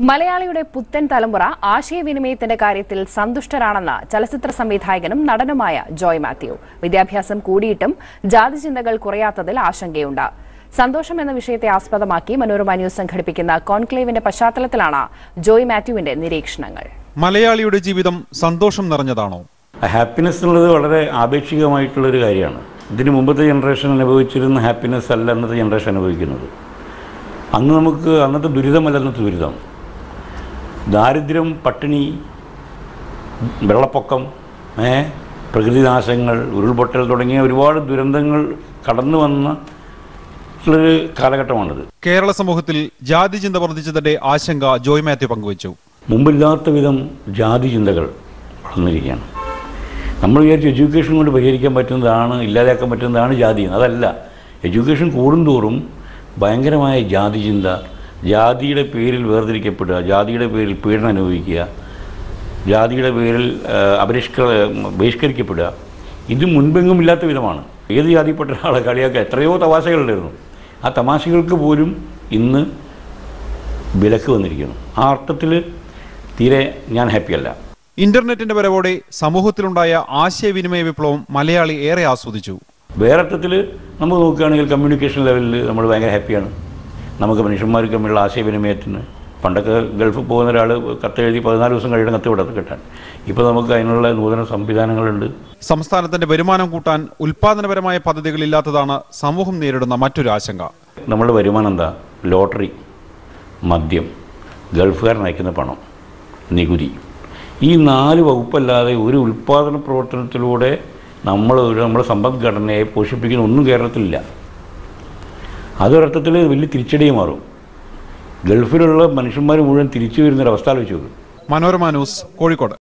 മലയാളിയുടെ പുത്തൻ തലമുറ ആശയവിനിമയത്തിന്റെ കാര്യത്തിൽ സന്തുഷ്ടരാണെന്ന് ചലച്ചിത്ര സംവിധായകനും നടനുമായ ജോയ് മാത്യു വിദ്യാഭ്യാസം കൂടിയിട്ടും ജാതിചിന്തകൾ കുറയാത്തതിൽ ആശങ്കയുണ്ട് സന്തോഷം എന്ന വിഷയത്തെ ആസ്പദമാക്കി മനോരമ ന്യൂസ് സംഘടിപ്പിക്കുന്ന കോൺക്ലേവിന്റെ പശ്ചാത്തലത്തിലാണ് ജോയ് മാത്യുവിന്റെ നിരീക്ഷണങ്ങൾ മലയാളിയുടെ ജീവിതം സന്തോഷം നിറഞ്ഞതാണോ ഹാപ്പിനെസ് എന്നുള്ളത് വളരെ ആപേക്ഷികമായിട്ടുള്ളൊരു കാര്യമാണ് ഇതിന് മുമ്പത്തെ ജനറേഷൻ അനുഭവിച്ചിരുന്ന ഹാപ്പിനെസ് അല്ല അന്നത്തെ ജനറേഷൻ അനുഭവിക്കുന്നത് അന്ന് നമുക്ക് അന്നത്തെ ദുരിതമല്ല അന്നത്തെ ദുരിതം ദാരിദ്ര്യം പട്ടിണി വെള്ളപ്പൊക്കം ഏ പ്രകൃതിനാശങ്ങൾ ഉരുൾപൊട്ടൽ തുടങ്ങിയ ഒരുപാട് ദുരന്തങ്ങൾ കടന്നു വന്ന ഉള്ളൊരു കാലഘട്ടമാണിത് കേരള സമൂഹത്തിൽ ജാതി ചിന്ത വർദ്ധിച്ചതിന്റെ ആശങ്ക ജോയ് മാത്യു പങ്കുവച്ചു മുമ്പില്ലാത്ത വിധം ജാതി ചിന്തകൾ വളർന്നിരിക്കുകയാണ് നമ്മൾ വിചാരിച്ചു എഡ്യൂക്കേഷൻ കൊണ്ട് പരിഹരിക്കാൻ പറ്റുന്നതാണ് ഇല്ലാതാക്കാൻ പറ്റുന്നതാണ് ജാതി എന്ന്. അതല്ല എഡ്യൂക്കേഷൻ കൂടുന്തോറും ഭയങ്കരമായ ജാതി ചിന്ത ജാതിയുടെ പേരിൽ വേർതിരിക്കപ്പെടുക ജാതിയുടെ പേരിൽ പീഡനം അനുഭവിക്കുക ജാതിയുടെ പേരിൽ ആ, അപരിഷ്ക ബഹിഷ്കരിക്കപ്പെടുക ഇത് മുൻപെങ്ങും ഇല്ലാത്ത വിധമാണ് ഏത് ജാതിപ്പെട്ട ഒരാളെ കളിയാക്കുക എത്രയോ തമാശകളുണ്ടായിരുന്നു ആ തമാശകൾക്ക് പോലും ഇന്ന് വിലക്ക് വന്നിരിക്കുന്നു ആ അർത്ഥത്തിൽ തീരെ ഞാൻ ഹാപ്പിയല്ല ഇന്റർനെറ്റിന്റെ വരവോടെ സമൂഹത്തിലുണ്ടായ ആശയവിനിമയ വിപ്ലവം മലയാളി ഏറെ ആസ്വദിച്ചു വേറെ അർത്ഥത്തിൽ നമ്മൾ നോക്കുകയാണെങ്കിൽ കമ്മ്യൂണിക്കേഷൻ ലെവലിൽ നമ്മൾ ഭയങ്കര ഹാപ്പിയാണ് നമുക്ക് മനുഷ്യന്മാർ തമ്മിലുള്ള ആശയവിനിമയത്തിന് പണ്ടൊക്കെ ഗൾഫിൽ പോകുന്ന ഒരാൾ കത്തെഴുതി പതിനാല് ദിവസം കഴിയണം കത്ത് വിടത്ത് കിട്ടാൻ ഇപ്പോൾ നമുക്ക് അതിനുള്ള നൂതന സംവിധാനങ്ങളുണ്ട് സംസ്ഥാനത്തിന്റെ വരുമാനം കൂട്ടാൻ ഉൽപാദനപരമായ പദ്ധതികളില്ലാത്തതാണ് സമൂഹം നേരിടുന്ന മറ്റൊരു ആശങ്ക നമ്മളുടെ വരുമാനം എന്താ ലോട്ടറി മദ്യം ഗൾഫുകാരൻ അയക്കുന്ന പണം നികുതി ഈ നാല് വകുപ്പല്ലാതെ ഒരു ഉൽപ്പാദന പ്രവർത്തനത്തിലൂടെ നമ്മൾ ഒരു നമ്മുടെ സമ്പദ്ഘടനയെ പോഷിപ്പിക്കുന്ന ഒന്നും കേരളത്തിലില്ല അതൊരർത്ഥത്തിൽ വലിയ തിരിച്ചടിയായി മാറും ഗൾഫിലുള്ള മനുഷ്യന്മാർ മുഴുവൻ തിരിച്ചു വരുന്നൊരവസ്ഥ ആലോചിച്ച് നോക്കും മനോരമ ന്യൂസ് കോഴിക്കോട്